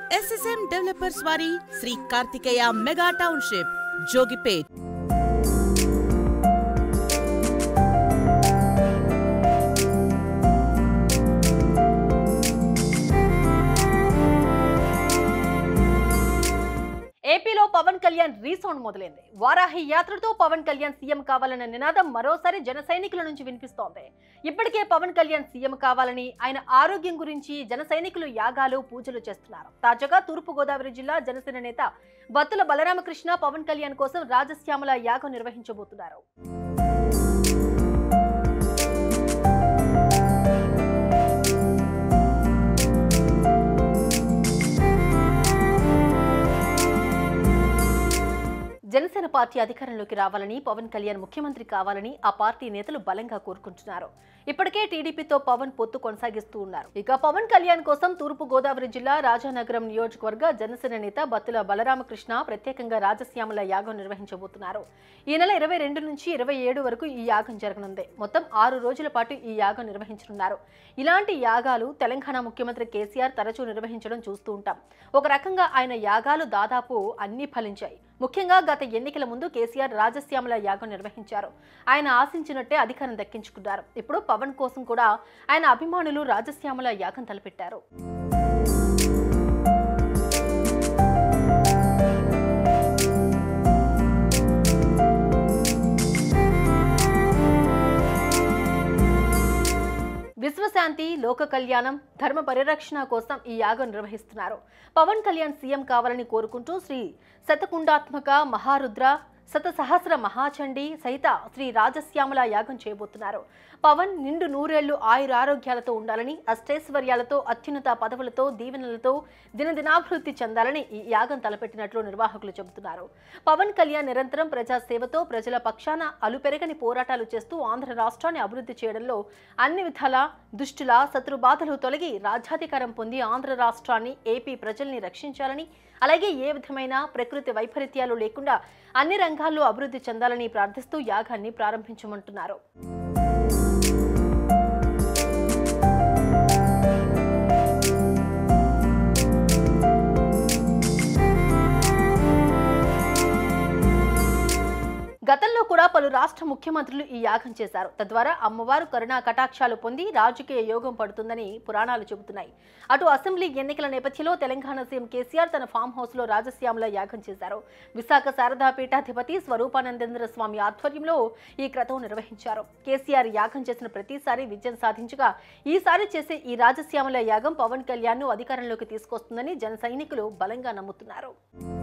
SSM developers వారి Sri Karthikeya mega township Jogipet ఏపీలో Pawan Kalyan resound మొదలైంది వారాహి యాత్రతో పవన్ కళ్యాణ్ సీఎం కావాలన్న నినాదం మరోసారి జన సైనికుల నుంచి వినిపిస్తోంది ఇప్పటికే పవన్ కళ్యాణ్ సీఎం కావాలని ఆయన ఆరోగ్యం గురించి జన సైనికులు యాగాలు పూజలు చేస్తున్నారు తాజాగా తూర్పు గోదావరి జిల్లా జనసేన నేత బత్తుల బలరామకృష్ణ పవన్ కళ్యాణ్ కోసం రాజశ్యామల యాగం నిర్వహించబోతున్నారు జనసేన పార్టీ అధికారంలోకి రావాలని పవన్ కళ్యాణ్ ముఖ్యమంత్రి కావాలని ఆ పార్టీ నేతలు బలంగా కోరుకుంటున్నారు ఇప్పటికే టీడీపీతో పవన్ పొత్తు కొనసాగిస్తూ ఉన్నారు ఇక పవన్ కళ్యాణ్ కోసం తూర్పు గోదావరి జిల్లా రాజానగరం నియోజకవర్గ జనసేన నేత బత్తుల బలరామకృష్ణ ప్రత్యేకంగా రాజశ్యామల యాగం నిర్వహించబోతున్నారు ఈ నెల ఇరవై రెండు నుంచి ఇరవై ఏడు వరకు ఈ యాగం జరగనుంది మొత్తం ఆరు రోజుల పాటు ఈ యాగం నిర్వహించనున్నారు ఇలాంటి యాగాలు తెలంగాణ ముఖ్యమంత్రి కేసీఆర్ తరచూ నిర్వహించడం చూస్తూ ఉంటాం ఒక రకంగా ఆయన యాగాలు దాదాపు అన్ని ఫలించాయి ముఖ్యంగా గత ఎన్నికల ముందు కేసీఆర్ రాజశ్యామల యాగం నిర్వహించారు ఆయన ఆశించినట్టే అధికారం దక్కించుకున్నారు ఇప్పుడు పవన్ కోసం కూడా ఆయన అభిమానులు రాజశ్యామల యాగం తలపెట్టారు విశ్వశాంతి లోక కళ్యాణం ధర్మ పరిరక్షణ కోసం ఈ యాగం నిర్వహిస్తున్నారు పవన్ కళ్యాణ్ సీఎం కావాలని కోరుకుంటూ శ్రీ శతకుండాత్మక మహారుద్ర శత సహస్ర మహాచండి సహిత శ్రీ రాజశ్యామల యాగం చేయబోతున్నారు పవన్ నిండు నూరేళ్లు ఆయురారోగ్యాలతో ఉండాలని అష్టైశ్వర్యాలతో అత్యున్నత పదవులతో దీవెనలతో దినదినాభివృద్ధి చెందాలని ఈ యాగం తలపెట్టినట్లు నిర్వాహకులు చెబుతున్నారు పవన్ కళ్యాణ్ నిరంతరం ప్రజాసేవతో ప్రజల పక్షాన అలుపెరగని పోరాటాలు చేస్తూ ఆంధ్ర రాష్ట్రాన్ని అభివృద్ధి చేయడంలో అన్ని విధాల దుష్టుల శత్రుబాధలు తొలగి రాజ్యాధికారం పొంది ఆంధ్ర రాష్ట్రాన్ని ఏపీ ప్రజల్ని రక్షించాలని అలాగే ఏ విధమైన ప్రకృతి వైపరీత్యాలు లేకుండా అన్ని రంగాల్లో అభివృద్ధి చెందాలని ప్రార్థిస్తూ యాగాన్ని ప్రారంభించమంటున్నారు గతంలో కూడా పలు రాష్ట్ర ముఖ్యమంత్రులు ఈ యాగం చేశారు తద్వారా అమ్మవారు కరుణా కటాక్షాలు పొంది రాజకీయ యోగం పడుతుందని పురాణాలు చెబుతున్నాయి అటు అసెంబ్లీ ఎన్నికల నేపథ్యంలో తెలంగాణ సీఎం కేసీఆర్ తన ఫామ్ హౌస్ లో రాజశ్యామల యాగం చేశారు విశాఖ శారదా పీఠాధిపతి స్వరూపానందేంద్ర స్వామి ఆధ్వర్యంలో ఈ క్రతం నిర్వహించారు కేసీఆర్ యాగం చేసిన ప్రతిసారి విజయం సాధించగా ఈసారి చేసే ఈ రాజశ్యామల యాగం పవన్ కళ్యాణ్ ను అధికారంలోకి తీసుకొస్తుందని జన సైనికులు బలంగా నమ్ముతున్నారు